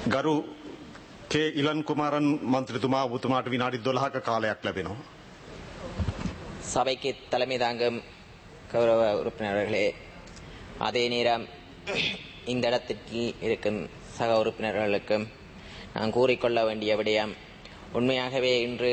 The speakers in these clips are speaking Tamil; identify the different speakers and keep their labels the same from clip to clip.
Speaker 1: ගරු කේ ඉලන් කුමාරන් මන්ත්‍රතුමා ඔබතුමාට විනාඩි 12ක කාලයක් ලැබෙනවා.
Speaker 2: சபைக்கு தலைமை தாங்கும் கௌரவ உறுப்பினர்களே அதே நேரம் இந்த இடத்திற்கு இருக்கும் சக உறுப்பினர்களுக்கும் நான் கூறிக்கொள்ள வேண்டிய விடயம் உண்மையாகவே இன்று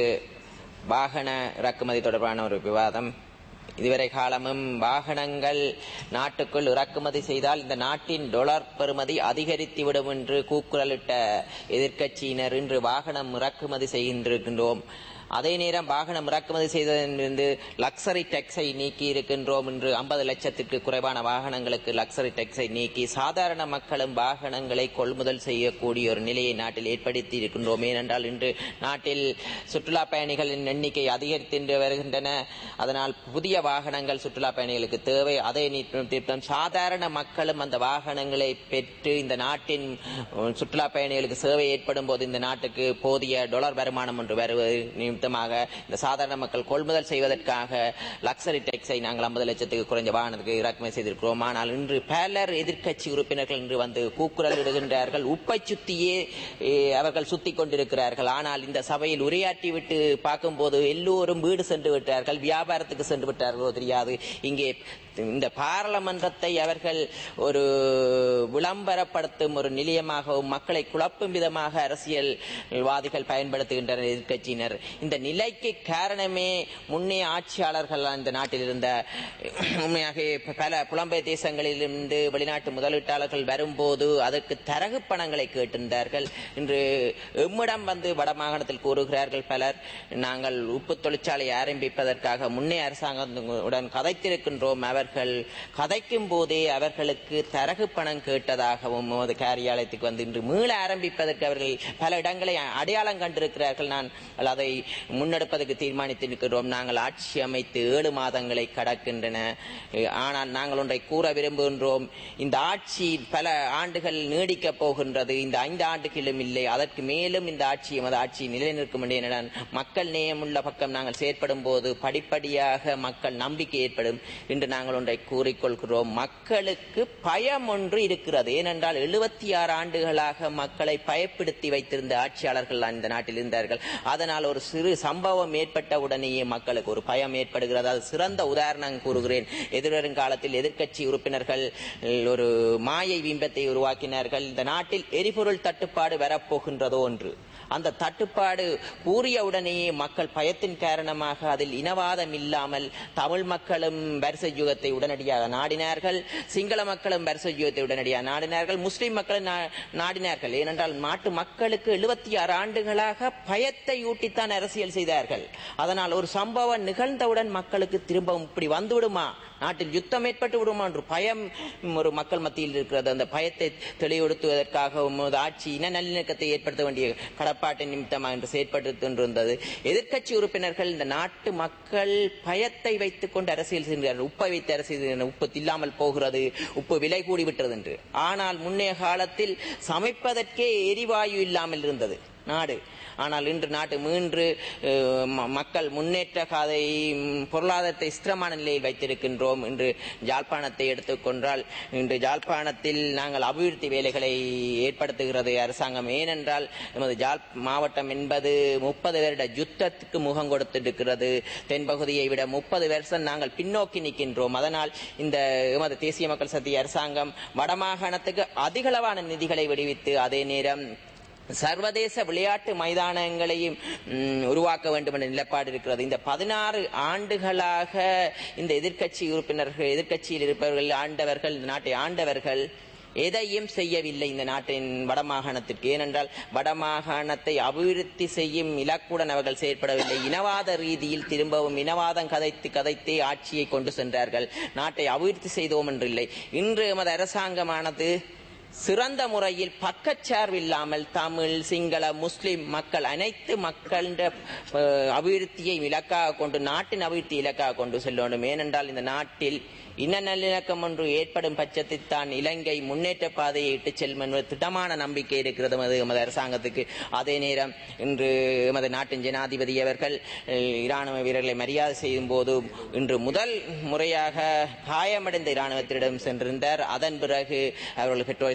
Speaker 2: வாகன இறக்குமதி தொடர்பான ஒரு விவாதம் இதுவரை காலமும் வாகனங்கள் நாட்டுக்குள் இறக்குமதி செய்தால் இந்த நாட்டின் டொலர் பெறுமதி அதிகரித்துவிடும் என்று கூக்குரலிட்ட எதிர்க்கட்சியினர் இன்று வாகனம் இறக்குமதி செய்கின்றிருக்கின்றோம் அதே நேரம் வாகனம் இறக்குமதி செய்ததிலிருந்து லக்ஸரி டேக்ஸை நீக்கி இருக்கின்றோம் என்று ஐம்பது லட்சத்திற்கு குறைவான வாகனங்களுக்கு லக்ஸரி டேக்ஸை நீக்கி சாதாரண மக்களும் வாகனங்களை கொள்முதல் செய்யக்கூடிய ஒரு நிலையை நாட்டில் ஏற்படுத்தி இருக்கின்றோம் ஏனென்றால் இன்று நாட்டில் சுற்றுலா பயணிகளின் எண்ணிக்கை அதிகரித்து வருகின்றன அதனால் புதிய வாகனங்கள் சுற்றுலா பயணிகளுக்கு தேவை அதே நிமித்தம் சாதாரண மக்களும் அந்த வாகனங்களை பெற்று இந்த நாட்டின் உம், சுற்றுலா பயணிகளுக்கு சேவை ஏற்படும் போது இந்த நாட்டுக்கு போதிய டொலர் வருமானம் ஒன்று வருவது நிமித்தமாக இந்த சாதாரண மக்கள் கொள்முதல் செய்வதற்காக லக்ஸரி டேக்ஸை நாங்கள் ஐம்பது லட்சத்துக்கு குறைஞ்ச வாகனத்துக்கு இறக்குமதி செய்திருக்கிறோம் ஆனால் இன்று பலர் எதிர்க்கட்சி உறுப்பினர்கள் இன்று வந்து கூக்குரல் இடுகின்றார்கள் உப்பை சுத்தியே ஏ, அவர்கள் சுத்தி கொண்டிருக்கிறார்கள் ஆனால் இந்த சபையில் உரையாற்றி விட்டு பார்க்கும்போது எல்லோரும் வீடு சென்று விட்டார்கள் வியாபாரத்துக்கு சென்று விட்டார்களோ தெரியாது இங்கே இந்த பாராளுமன்றத்தை அவர்கள் ஒரு விளம்பரப்படுத்தும் ஒரு நிலையமாகவும் மக்களை குழப்பும் விதமாக அரசியல்வாதிகள் பயன்படுத்துகின்றனர் எதிர்க்கட்சியினர் இந்த நிலைக்கு காரணமே முன்னே ஆட்சியாளர்கள் இந்த நாட்டில் இருந்த உண்மையாக பல புலம்பெயர் தேசங்களிலிருந்து வெளிநாட்டு முதலீட்டாளர்கள் வரும்போது அதற்கு தரகு பணங்களை கேட்டிருந்தார்கள் இன்று எம்மிடம் வந்து வடமாகாணத்தில் கூறுகிறார்கள் பலர் நாங்கள் உப்பு தொழிற்சாலை ஆரம்பிப்பதற்காக முன்னே அரசாங்கத்துடன் கதைத்திருக்கின்றோம் அவர்கள் கதைக்கும் போதே அவர்களுக்கு தரகு பணம் கேட்டதாகவும் அது காரியாலயத்துக்கு வந்து இன்று மீள ஆரம்பிப்பதற்கு அவர்கள் பல இடங்களை அடையாளம் கண்டிருக்கிறார்கள் நான் அதை முன்னெடுப்பதற்கு தீர்மானித்திருக்கிறோம் நாங்கள் ஆட்சி அமைத்து ஏழு மாதங்களை கடக்கின்றன அஹ், ஆனால் நாங்கள் ஒன்றை கூற விரும்புகின்றோம் இந்த ஆட்சி பல ஆண்டுகள் நீடிக்கப் போகின்றது இந்த ஐந்து ஆண்டுகளும் இல்லை அதற்கு மேலும் இந்த ஆட்சி எமது ஆட்சி நிலைநிற்கும் என்று என மக்கள் நேயமுள்ள பக்கம் நாங்கள் செயற்படும் போது படிப்படியாக மக்கள் நம்பிக்கை ஏற்படும் என்று நாங்கள் ஒன்றை கூறிக்கொள்கிறோம் மக்களுக்கு பயம் ஒன்று இருக்கிறது ஏனென்றால் எழுபத்தி ஆறு ஆண்டுகளாக மக்களை பயப்படுத்தி வைத்திருந்த ஆட்சியாளர்கள் தான் இந்த நாட்டில் இருந்தார்கள் அதனால் ஒரு சிறு சம்பவம் ஏற்பட்ட உடனேயே மக்களுக்கு ஒரு பயம் ஏற்படுகிறது அது சிறந்த உதாரணம் கூறுகிறேன் எதிர்வரும் காலத்தில் எதிர்க்கட்சி உறுப்பினர்கள் அஹ், ஒரு மாயை பிம்பத்தை உருவாக்கினார்கள் இந்த நாட்டில் எரிபொருள் தட்டுப்பாடு வரப்போகின்றதோ என்று அந்த தட்டுப்பாடு கூறிய உடனேயே மக்கள் பயத்தின் காரணமாக அதில் இனவாதம் இல்லாமல் தமிழ் மக்களும் வரிசை யுகத்தை உடனடியாக நாடினார்கள் சிங்கள மக்களும் வரிசை யுகத்தை உடனடியாக நாடினார்கள் முஸ்லிம் மக்களும் நா- நாடினார்கள் ஏனென்றால் நாட்டு மக்களுக்கு எழுபத்தி ஆறு ஆண்டுகளாக பயத்தை ஊட்டித்தான் அரசியல் செய்தார்கள் அதனால் ஒரு சம்பவம் நிகழ்ந்தவுடன் மக்களுக்கு திரும்பவும் இப்படி வந்துவிடுமா நாட்டில் யுத்தம் ஏற்பட்டு விடுமா என்று பயம் ஒரு மக்கள் மத்தியில் இருக்கிறது அந்த பயத்தை தெளிவுபடுத்துவதற்காக உமது ஆட்சி இன நல்லிணக்கத்தை ஏற்படுத்த வேண்டிய கடப்பாட்டின் நிமித்தமாக என்று செயற்படுத்திருந்தது எதிர்க்கட்சி உறுப்பினர்கள் இந்த நாட்டு மக்கள் பயத்தை வைத்துக் கொண்டு அரசியல் செய்கிறார்கள் உப்பை வைத்து அரசியல் செய்கிறார்கள். உப்பு இல்லாமல் போகிறது உப்பு விலை கூடி விட்டது என்று ஆனால் முன்னைய காலத்தில் சமைப்பதற்கே எரிவாயு இல்லாமல் இருந்தது நாடு ஆனால் இன்று நாட்டு மீண்டு அஹ், ம- மக்கள் முன்னேற்ற காதை ம், பொருளாதாரத்தை ஸ்திரமான நிலையில் வைத்திருக்கின்றோம் இன்று ஜாழ்ப்பாணத்தை எடுத்துக்கொண்டால் இன்று ஜாழ்ப்பாணத்தில் நாங்கள் அபிவிருத்தி வேலைகளை ஏற்படுத்துகிறது அரசாங்கம் ஏனென்றால் எமது ஜாழ் மாவட்டம் என்பது முப்பது வருட யுத்தத்துக்கு முகம் கொடுத்திருக்கிறது தென்பகுதியை விட முப்பது வருஷம் நாங்கள் பின்னோக்கி நிற்கின்றோம் அதனால் இந்த எமது தேசிய மக்கள் சக்தி அரசாங்கம் வடமாகாணத்துக்கு அதிகளவான நிதிகளை விடுவித்து அதே நேரம் சர்வதேச விளையாட்டு மைதானங்களையும் ம், உருவாக்க வேண்டும் என்ற நிலைப்பாடு இருக்கிறது இந்த பதினாறு ஆண்டுகளாக இந்த எதிர்க்கட்சி உறுப்பினர்கள் எதிர்க்கட்சியில் இருப்பவர்கள் ஆண்டவர்கள் இந்த நாட்டை ஆண்டவர்கள் எதையும் செய்யவில்லை இந்த நாட்டின் வடமாகாணத்திற்கு ஏனென்றால் வடமாகாணத்தை அபிவிருத்தி செய்யும் இலக்குடன் அவர்கள் செயற்படவில்லை இனவாத ரீதியில் திரும்பவும் இனவாதம் கதைத்து கதைத்தே ஆட்சியை கொண்டு சென்றார்கள் நாட்டை அபிவிருத்தி செய்தோம் என்றில்லை இன்று எமது அரசாங்கமானது சிறந்த முறையில் பக்கச்சார்பு இல்லாமல் தமிழ் சிங்கள முஸ்லிம் மக்கள் அனைத்து மக்களின் அஹ், அபிவிருத்தியை இலக்காக கொண்டு நாட்டின் அபிவிருத்தி இலக்காக கொண்டு செல்ல வேண்டும் ஏனென்றால் இந்த நாட்டில் இன நல்லிணக்கம் ஒன்று ஏற்படும் பட்சத்தில் தான் இலங்கை முன்னேற்ற பாதையை இட்டுச் செல்லும் என்பது திடமான நம்பிக்கை இருக்கிறது எமது எமது அரசாங்கத்துக்கு அதே நேரம் இன்று எமது நாட்டின் ஜனாதிபதி அவர்கள் அஹ், இராணுவ வீரர்களை மரியாதை செய்யும் போது இன்று முதல் முறையாக காயமடைந்த இராணுவத்திடம் சென்றிருந்தார் அதன் பிறகு அவர்கள் பெற்றோரை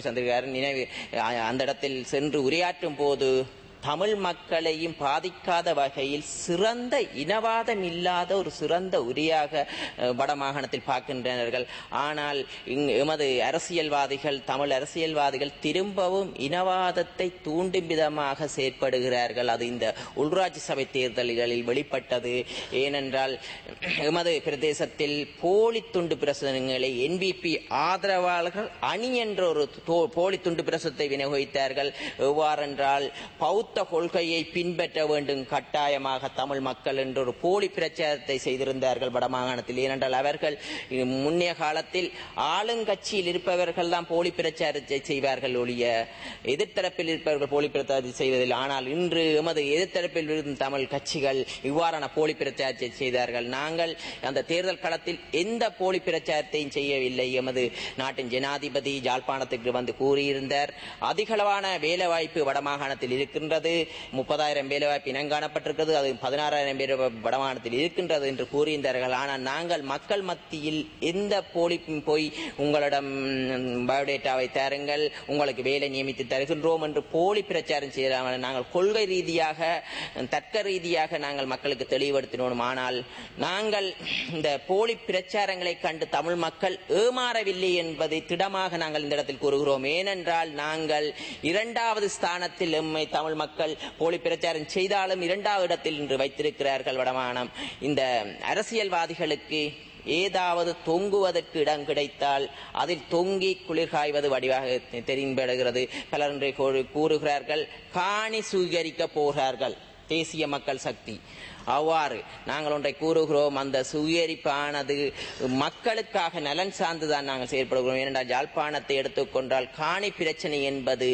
Speaker 2: சந்திரிகாரன் நினைவு அ- அந்த இடத்தில் சென்று உரையாற்றும் போது தமிழ் மக்களையும் பாதிக்காத வகையில் சிறந்த இனவாதம் இல்லாத ஒரு சிறந்த உரியாக அஹ், வடமாகாணத்தில் பார்க்கின்றனர்கள் ஆனால் இங் எமது அரசியல்வாதிகள் தமிழ் அரசியல்வாதிகள் திரும்பவும் இனவாதத்தை தூண்டும் விதமாக செயற்படுகிறார்கள் அது இந்த உள்ராட்சி சபை தேர்தல்களில் வெளிப்பட்டது ஏனென்றால் எமது பிரதேசத்தில் போலி துண்டு பிரசுரங்களை என்பிபி ஆதரவாளர்கள் அணி என்ற ஒரு தோ- போலி துண்டு பிரசுரத்தை விநியோகித்தார்கள் எவ்வாறென்றால் பௌத்த கொள்கையை பின்பற்ற வேண்டும் கட்டாயமாக தமிழ் மக்கள் என்ற ஒரு போலி பிரச்சாரத்தை செய்திருந்தார்கள் வடமாகாணத்தில் ஏனென்றால் அவர்கள் முன்னைய காலத்தில் ஆளுங்கட்சியில் இருப்பவர்கள் தான் போலி பிரச்சாரத்தை செய்வார்கள் ஒழிய எதிர்த்தரப்பில் இருப்பவர்கள் போலி பிரச்சாரத்தை செய்வதில்லை ஆனால் இன்று எமது எதிர்த்தரப்பில் இருக்கும் தமிழ் கட்சிகள் இவ்வாறான போலி பிரச்சாரத்தை செய்தார்கள் நாங்கள் அந்த தேர்தல் களத்தில் எந்த போலி பிரச்சாரத்தையும் செய்யவில்லை எமது நாட்டின் ஜனாதிபதி ஜாழ்ப்பாணத்துக்கு வந்து கூறியிருந்தார் அதிகளவான வேலைவாய்ப்பு வடமாகாணத்தில் இருக்கின்றது முப்பதாயிரம் வேலைவாய்ப்பு இனங்காணப்பட்டிருக்கிறது அது பதினாறாயிரம் பேர் வடமாகாணத்தில் இருக்கின்றது என்று கூறியிருந்தார்கள் ஆனால் நாங்கள் மக்கள் மத்தியில் எந்த போலி போய் உங்களிடம் பயோடேட்டாவை தாருங்கள் உங்களுக்கு வேலை நியமித்து தருகின்றோம் என்று போலி பிரச்சாரம் செய்யாமல் நாங்கள் கொள்கை ரீதியாக தர்க்க ரீதியாக நாங்கள் மக்களுக்கு தெளிவுபடுத்தினோம் ஆனால் நாங்கள் இந்த போலி பிரச்சாரங்களை கண்டு தமிழ் மக்கள் ஏமாறவில்லை என்பதை திடமாக நாங்கள் இந்த இடத்தில் கூறுகிறோம் ஏனென்றால் நாங்கள் இரண்டாவது ஸ்தானத்தில் எம்மை தமிழ் மக்கள் போலி பிரச்சாரம் செய்தாலும் இரண்டாவது இடத்தில் இன்று வைத்திருக்கிறார்கள் வடமானம் இந்த அரசியல்வாதிகளுக்கு ஏதாவது தொங்குவதற்கு இடம் கிடைத்தால் அதில் தொங்கி குளிர் காய்வது வடிவாக தெரிம்படுகிறது பலர் இன்றைய கூறு- கூறுகிறார்கள் காணி சுவீகரிக்க போகிறார்கள் தேசிய மக்கள் சக்தி அவ்வாறு நாங்கள் ஒன்றை கூறுகிறோம் அந்த சுயரிப்பானது மக்களுக்காக நலன் சார்ந்துதான் நாங்கள் செயற்படுகிறோம் ஏனென்றால் யாழ்ப்பாணத்தை எடுத்துக்கொண்டால் காணி பிரச்சனை என்பது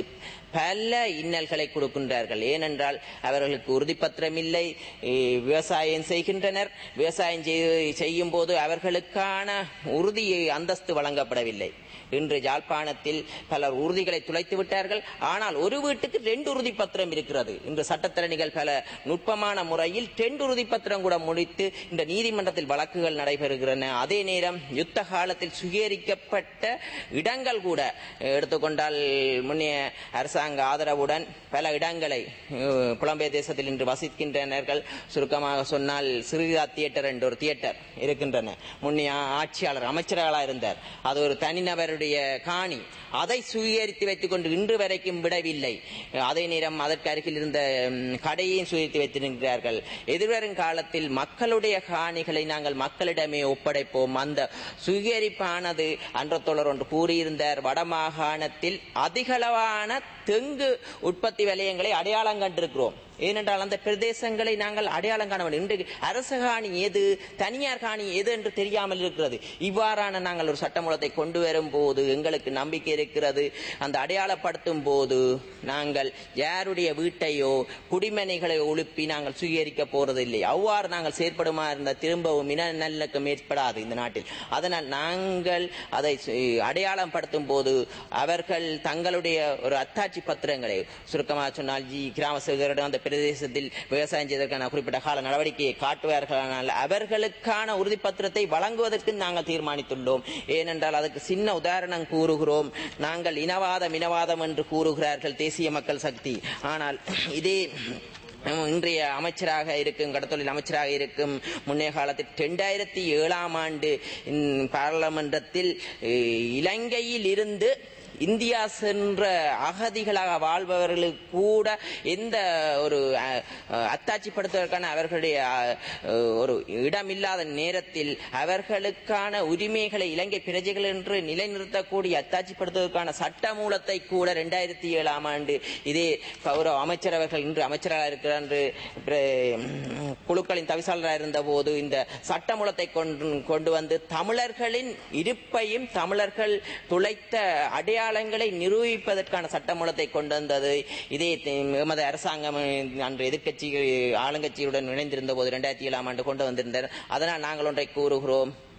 Speaker 2: பல இன்னல்களை கொடுக்கின்றார்கள் ஏனென்றால் அவர்களுக்கு உறுதிப்பத்திரம் இல்லை ஏ, விவசாயம் செய்கின்றனர் விவசாயம் செய்து- செய்யும் போது அவர்களுக்கான உறுதி அந்தஸ்து வழங்கப்படவில்லை இன்று யாழ்ப்பாணத்தில் பலர் உறுதிகளை துளைத்து விட்டார்கள் ஆனால் ஒரு வீட்டுக்கு ரெண்டு உறுதி பத்திரம் இருக்கிறது இன்று சட்டத்தரணிகள் பல நுட்பமான முறையில் ரெண்டு உறுதி பத்திரம் கூட முடித்து இந்த நீதிமன்றத்தில் வழக்குகள் நடைபெறுகின்றன அதே நேரம் யுத்த காலத்தில் சுகீகரிக்கப்பட்ட இடங்கள் கூட எடுத்துக்கொண்டால் முன்னைய அரசாங்க ஆதரவுடன் பல இடங்களை அஹ், புலம்பெயர் தேசத்தில் இன்று வசிக்கின்றனர்கள் சுருக்கமாக சொன்னால் சிறுகா தியேட்டர் என்ற ஒரு தியேட்டர் இருக்கின்றன முன்னைய ஆட்சியாளர் அமைச்சர்களாக இருந்தார் அது ஒரு தனிநபருடைய காணி அதை சுயரித்து வைத்துக் கொண்டு இன்று வரைக்கும் விடவில்லை அதே நேரம் அதற்கு அருகில் இருந்த ம், கடையையும் சுயரித்து வைத்திருக்கிறார்கள் எதிர்வரும் காலத்தில் மக்களுடைய காணிகளை நாங்கள் மக்களிடமே ஒப்படைப்போம் அந்த சுயரிப்பானது அன்ற தொடர் ஒன்று கூறியிருந்தார் வடமாகாணத்தில் அதிகளவான தெங்கு உற்பத்தி வலயங்களை அடையாளம் கண்டிருக்கிறோம் ஏனென்றால் அந்த பிரதேசங்களை நாங்கள் அடையாளம் காண வேண்டும் இன்று அரச காணி எது தனியார் காணி எது என்று தெரியாமல் இருக்கிறது இவ்வாறான நாங்கள் ஒரு சட்டமூலத்தை கொண்டு வரும் போது எங்களுக்கு நம்பிக்கை இருக்கிறது அந்த அடையாளப்படுத்தும் போது நாங்கள் யாருடைய வீட்டையோ குடிமனைகளை ஒழுப்பி நாங்கள் சுயரிக்க போறதில்லை அவ்வாறு நாங்கள் செயற்படுமா இருந்த திரும்பவும் இன நல்லக்கம் ஏற்படாது இந்த நாட்டில் அதனால் நாங்கள் அதை சு- அடையாளம் படுத்தும் போது அவர்கள் தங்களுடைய ஒரு அத்தாட்சி பத்திரங்களை சுருக்கமாக சொன்னால் ஜி கிராம சேகரிடம் அந்த பிரதேசத்தில் விவசாயம் செய்வதற்கான குறிப்பிட்ட கால நடவடிக்கையை காட்டுவார்களானால் அவர்களுக்கான உறுதிப்பத்திரத்தை வழங்குவதற்கு நாங்கள் தீர்மானித்துள்ளோம் ஏனென்றால் அதுக்கு சின்ன உதாரணம் கூறுகிறோம் நாங்கள் இனவாதம் இனவாதம் என்று கூறுகிறார்கள் தேசிய மக்கள் சக்தி ஆனால் இதே உம், இன்றைய அமைச்சராக இருக்கும் கடத்தொழில் அமைச்சராக இருக்கும் முன்னைய காலத்தில் இரண்டாயிரத்தி ஏழாம் ஆண்டு இந்த பாராளுமன்றத்தில் அஹ், இலங்கையில் இருந்து இந்தியா சென்ற அகதிகளாக வாழ்பவர்களுக்கு கூட எந்த ஒரு அஹ், அஹ், அத்தாட்சிப்படுத்துவதற்கான அவர்களுடைய அஹ், ஒரு இடமில்லாத நேரத்தில் அவர்களுக்கான உரிமைகளை இலங்கை பிரஜைகள் என்று நிலைநிறுத்தக்கூடிய அத்தாட்சிப்படுத்துவதற்கான சட்ட மூலத்தை கூட இரண்டாயிரத்தி ஏழாம் ஆண்டு இதே கௌரவ அமைச்சர் அவர்கள் இன்று அமைச்சராக இருக்கிறார் என்று பிர- குழுக்களின் தவிசாளராக இருந்த போது இந்த சட்டமூலத்தை கொண்டு கொண்டு வந்து தமிழர்களின் இருப்பையும் தமிழர்கள் துளைத்த அடையாளங்களை நிரூபிப்பதற்கான சட்டமூலத்தை கொண்டு வந்தது இதே தி- எமது அரசாங்கம் அன்று எதிர்க்கட்சி ஆளுங்கட்சியுடன் இணைந்திருந்த போது இரண்டாயிரத்தி ஏழாம் ஆண்டு கொண்டு வந்திருந்தனர் அதனால் நாங்கள் ஒன்றை கூறுகிறோம்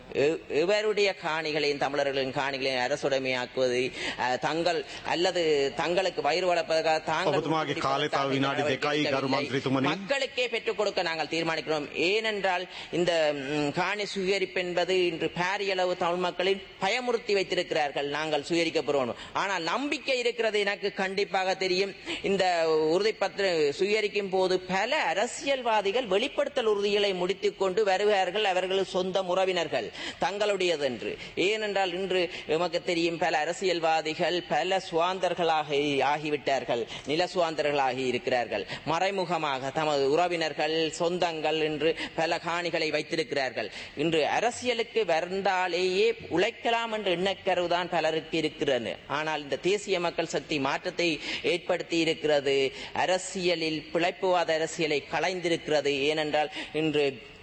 Speaker 2: எ- எவருடைய காணிகளையும் தமிழர்களின் காணிகளையும் அரசுடைமையாக்குவது அஹ், தங்கள் அல்லது தங்களுக்கு வயிறு வளர்ப்பதற்காக தாங்கள்
Speaker 1: ඔබතුමාගේ කාලය තව විනාඩි දෙකයි ගරු මන්ත්‍රීතුමනි.
Speaker 2: மக்களுக்கே பெற்றுக் கொடுக்க நாங்கள் தீர்மானிக்கிறோம் ஏனென்றால் இந்த ம், காணி சுயரிப்பு என்பது இன்று பாரியளவு தமிழ் மக்களின் பயமுறுத்தி வைத்திருக்கிறார்கள் நாங்கள் சுயரிக்கப்படுவோம் ஆனால் நம்பிக்கை இருக்கிறது எனக்கு கண்டிப்பாக தெரியும் இந்த உறுதிப்பத்திர சுயரிக்கும் போது பல அரசியல்வாதிகள் வெளிப்படுத்தல் உறுதிகளை முடித்துக் கொண்டு வருவார்கள் அவர்கள் சொந்த உறவினர்கள் தங்களுடையது என்று ஏனென்றால் இன்று எமக்கு தெரியும் பல அரசியல்வாதிகள் பல சுவாந்தர்களாக ஆகிவிட்டார்கள் நில சுவாந்தர்களாகி இருக்கிறார்கள் மறைமுகமாக தமது உறவினர்கள் சொந்தங்கள் என்று பல காணிகளை வைத்திருக்கிறார்கள் இன்று அரசியலுக்கு வந்தாலேயே உழைக்கலாம் என்ற எண்ணக்கருதான் பலருக்கு இருக்கிறது ஆனால் இந்த தேசிய மக்கள் சக்தி மாற்றத்தை ஏற்படுத்தி இருக்கிறது அரசியலில் பிழைப்புவாத அரசியலை களைந்திருக்கிறது ஏனென்றால் இன்று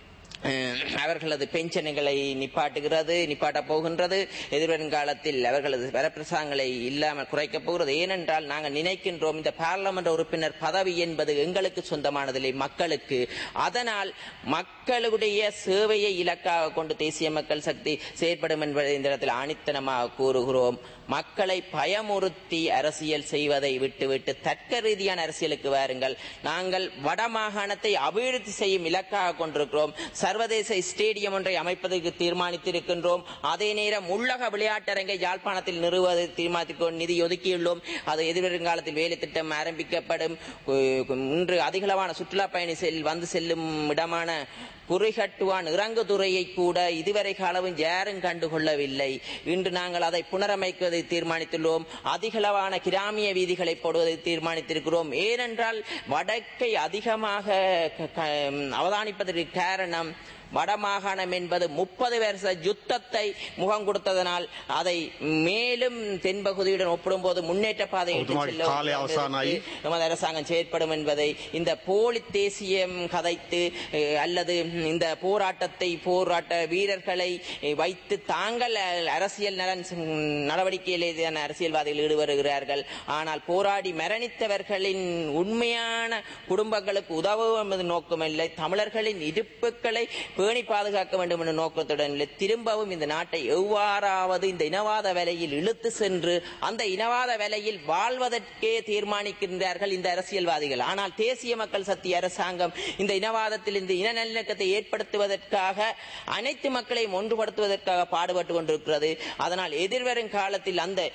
Speaker 2: அஹ், அவர்களது பென்ஷன்களை நிப்பாட்டுகிறது நிப்பாட்டப் போகின்றது எதிர்வரும் காலத்தில் அவர்களது வரப்பிரசாங்களை இல்லாமல் குறைக்கப் போகிறது ஏனென்றால் நாங்கள் நினைக்கின்றோம் இந்த பாராளுமன்ற உறுப்பினர் பதவி என்பது எங்களுக்கு சொந்தமானதில்லை மக்களுக்கு அதனால் மக்களுடைய சேவையை இலக்காக கொண்டு தேசிய மக்கள் சக்தி செயற்படும் என்பதை இந்த இடத்தில் ஆணித்தனமாக கூறுகிறோம் மக்களை பயமுறுத்தி அரசியல் செய்வதை விட்டுவிட்டு தர்க்க ரீதியான அரசியலுக்கு வாருங்கள் நாங்கள் வடமாகாணத்தை அபிவிருத்தி செய்யும் இலக்காக கொண்டிருக்கிறோம் சர்வதேச ஸ்டேடியம் ஒன்றை அமைப்பதற்கு தீர்மானித்திருக்கின்றோம் அதே நேரம் உள்ளக விளையாட்டரங்கை யாழ்ப்பாணத்தில் நிறுவுவதை தீர்மானித்து நிதி ஒதுக்கியுள்ளோம் அது எதிர்வரும் காலத்தில் வேலை திட்டம் ஆரம்பிக்கப்படும் கு- இன்று அதிகளவான சுற்றுலா பயணி செல் வந்து செல்லும் இடமான குறிகட்டுவான் இறங்குதுறையை கூட இதுவரை காலமும் யாரும் கண்டுகொள்ளவில்லை இன்று நாங்கள் அதை புனரமைக்குவதை தீர்மானித்துள்ளோம் அதிகளவான கிராமிய வீதிகளை போடுவதை தீர்மானித்திருக்கிறோம் ஏனென்றால் வடக்கை அதிகமாக க- க- அவதானிப்பதற்கு காரணம் வடமாகாணம் என்பது முப்பது வருஷ யுத்தத்தை முகம் கொடுத்ததனால் அதை மேலும் தென்பகுதியுடன் ஒப்பிடும்போது முன்னேற்ற பாதையில்
Speaker 1: ஒதுமாடி
Speaker 2: செல்ல
Speaker 1: காலை அவசானாயி.
Speaker 2: நமது அரசாங்கம் செயற்படும் என்பதை இந்த போலி தேசியம் கதைத்து அஹ், அல்லது இந்த போராட்டத்தை போராட்ட வீரர்களை அஹ், வைத்து தாங்கள் அஹ், அரசியல் நலன் ஸ்- நடவடிக்கையிலே தான் அரசியல்வாதிகள் ஈடுபடுகிறார்கள் ஆனால் போராடி மரணித்தவர்களின் உண்மையான குடும்பங்களுக்கு உதவும் என்பது நோக்கமில்லை தமிழர்களின் இருப்புக்களை பேணி பாதுகாக்க வேண்டும் என்ற நோக்கத்துடன் இல்லை திரும்பவும் இந்த நாட்டை எவ்வாறாவது இந்த இனவாத வேலையில் இழுத்து சென்று அந்த இனவாத வேலையில் வாழ்வதற்கே தீர்மானிக்கின்றார்கள் இந்த அரசியல்வாதிகள் ஆனால் தேசிய மக்கள் சக்தி அரசாங்கம் இந்த இனவாதத்தில் இந்த இன நல்லிணக்கத்தை ஏற்படுத்துவதற்காக அனைத்து மக்களையும் ஒன்றுபடுத்துவதற்காக பாடுபட்டு கொண்டிருக்கிறது அதனால் எதிர்வரும் காலத்தில் அந்த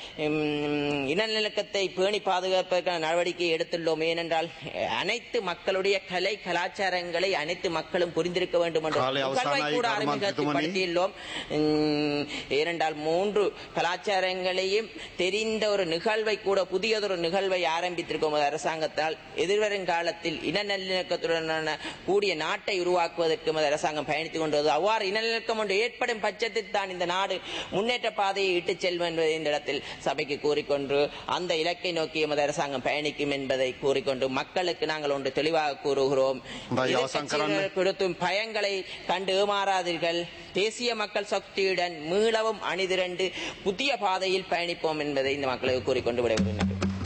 Speaker 2: ம், இனநிலக்கத்தை பேணி பாதுகாப்பதற்கான நடவடிக்கை எடுத்துள்ளோம் ஏனென்றால் அஹ், அனைத்து மக்களுடைய கலை கலாச்சாரங்களை அனைத்து மக்களும் புரிந்திருக்க வேண்டும் என்ற
Speaker 1: காலை
Speaker 2: நிகழ்வை
Speaker 1: அவசானாய்
Speaker 2: கூட
Speaker 1: கருமாந்திரி
Speaker 2: அறிமுகப்படுத்தியுள்ளோம் உம், ஏனென்றால் மூன்று கலாச்சாரங்களையும் தெரிந்த ஒரு நிகழ்வை கூட புதியதொரு நிகழ்வை ஆரம்பித்திருக்கும் ஒரு அரசாங்கத்தால் எதிர்வரும் காலத்தில் இன நல்லிணக்கத்துடனான கூடிய நாட்டை உருவாக்குவதற்கு நமது அரசாங்கம் பயணித்துக் கொண்டது அவ்வாறு இனநிலக்கம் ஒன்று ஏற்படும் பட்சத்தில் தான் இந்த நாடு முன்னேற்ற பாதையை இட்டுச் செல்லும் என்பதை இந்த இடத்தில் சபைக்கு கூறிக்கொண்டு அந்த இலக்கை நோக்கி எமது அரசாங்கம் பயணிக்கும் என்பதை கூறிக்கொண்டு மக்களுக்கு நாங்கள் ஒன்று தெளிவாக கூறுகிறோம்
Speaker 1: உங்கள் அவசான் கரன்.
Speaker 2: எதிர்க்கட்சியினர் கொடுத்தும் பயங்களை கண்டு ஏமாறாதீர்கள் தேசிய மக்கள் சக்தியுடன் மீளவும் அணிதிரண்டு புதிய பாதையில் பயணிப்போம் என்பதை இந்த மக்களுக்கு கூறிக்கொண்டு விடைபெறுகின்றனர்